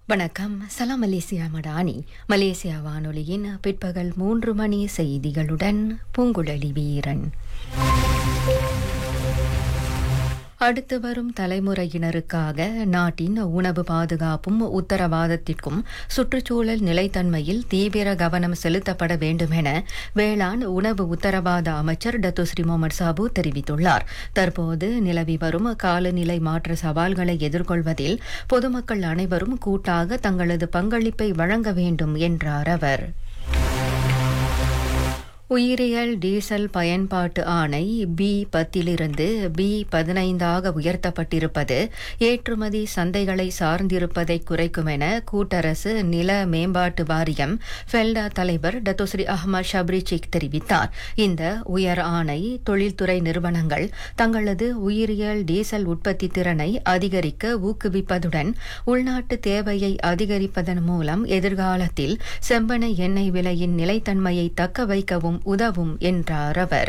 வணக்கம் சலாம் Malaysia Madani Malaysia வானொலியின் பிற்பகல் மூன்று மணி செய்திகளுடன் பூங்குழலி வீரன் அடுத்து வரும் தலைமுறையினருக்காக நாட்டின் உணவு பாதுகாப்பும் உத்தரவாதத்திற்கும் சுற்றுச்சூழல் நிலைத்தன்மையில் தீவிர கவனம் செலுத்தப்பட வேண்டும் என வேளாண் உணவு உத்தரவாத அமைச்சர் டத்துஸ்ரீ முகமது சாபு தெரிவித்துள்ளார் தற்போது நிலவி வரும் காலநிலை மாற்ற சவால்களை எதிர்கொள்வதில் பொதுமக்கள் அனைவரும் கூட்டாக தங்களது பங்களிப்பை வழங்க வேண்டும் என்றார் அவர் உயிரியல் டீசல் பயன்பாட்டு ஆணை பி பத்திலிருந்து பி பதினைந்தாக உயர்த்தப்பட்டிருப்பது ஏற்றுமதி சந்தைகளை சார்ந்திருப்பதை குறைக்கும் என கூட்டரசு நில மேம்பாட்டு வாரியம் ஃபெல்டா தலைவர் டத்தோஸ்ரீ அஹ்மத் ஷப்ரிச்சிக் தெரிவித்தார் இந்த உயர் ஆணை தொழில்துறை நிறுவனங்கள் தங்களது உயிரியல் டீசல் உற்பத்தி திறனை அதிகரிக்க ஊக்குவிப்பதுடன் உள்நாட்டு தேவையை அதிகரிப்பதன் மூலம் எதிர்காலத்தில் செம்பனை எண்ணெய் விலையின் நிலைத்தன்மையை தக்க வைக்கவும் உதவும் என்றார் அவர்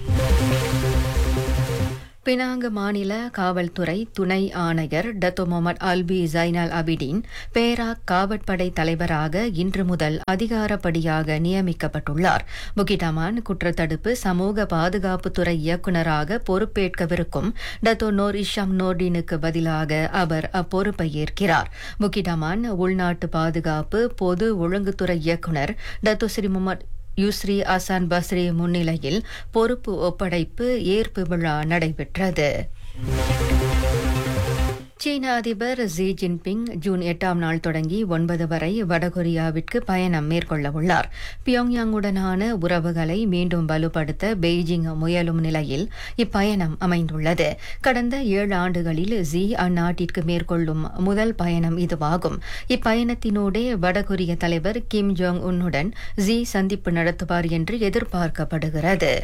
பினாங்கு மாநில காவல்துறை துணை ஆணையர் Dato Muhammad Alfi Zainal Abidin Perak காவற்படை தலைவராக இன்று முதல் அதிகாரப்படியாக நியமிக்கப்பட்டுள்ளார் புகிடமான் குற்றத்தடுப்பு சமூக பாதுகாப்புத்துறை இயக்குநராக பொறுப்பேற்கவிருக்கும் டத்தோ நோர் இஷாம் நோர்டினுக்கு பதிலாக அவர் அப்பொறுப்பை ஏற்கிறார் புகிடமான் உள்நாட்டு பாதுகாப்பு பொது ஒழுங்குத்துறை இயக்குநர் Dato Sri Muhammad Yusri Hassan Basri முன்னிலையில் பொறுப்பு ஒப்படைப்பு ஏற்பு விழா நடைபெற்றது சீன அதிபர் ஜி ஜின்பிங் ஜூன் எட்டாம் நாள் தொடங்கி ஒன்பது வரை வடகொரியாவிற்கு பயணம் மேற்கொள்ள உள்ளார் பியோங்யாங்குடனான உறவுகளை மீண்டும் வலுப்படுத்த பெய்ஜிங் முயலும் நிலையில் இப்பயணம் அமைந்துள்ளது கடந்த ஏழு ஆண்டுகளில் ஜி அந்நாட்டிற்கு மேற்கொள்ளும் முதல் பயணம் இதுவாகும் இப்பயணத்தினூடே வடகொரிய தலைவர் கிம் ஜோங் உன்னுடன் ஜி சந்திப்பு நடத்துவார் என்று எதிர்பார்க்கப்படுகிறது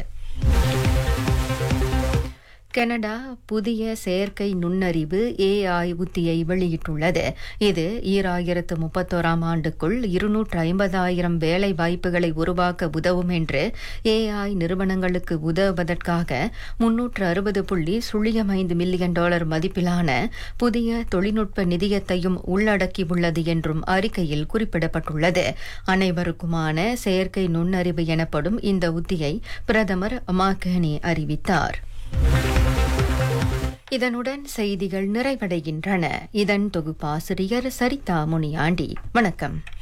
கனடா புதிய செயற்கை நுண்ணறிவு ஏஐ உத்தியை வெளியிட்டுள்ளது இது ஈராயிரத்து முப்பத்தோராம் ஆண்டுக்குள் இருநூற்று ஐம்பதாயிரம் வேலை வாய்ப்புகளை உருவாக்க உதவும் என்று ஏஐ நிறுவனங்களுக்கு உதவுவதற்காக முன்னூற்று அறுபது புள்ளி சுழியம் ஐந்து மில்லியன் டாலர் மதிப்பிலான புதிய தொழில்நுட்ப நிதியத்தையும் உள்ளடக்கியுள்ளது என்றும் அறிக்கையில் குறிப்பிடப்பட்டுள்ளது அனைவருக்குமான செயற்கை நுண்ணறிவு எனப்படும் இந்த உத்தியை பிரதமர் மாகனி அறிவித்தார் இதனுடன் செய்திகள் நிறைவடைகின்றன இதன் தொகுப்பாசிரியர் சரிதா முனியாண்டி வணக்கம்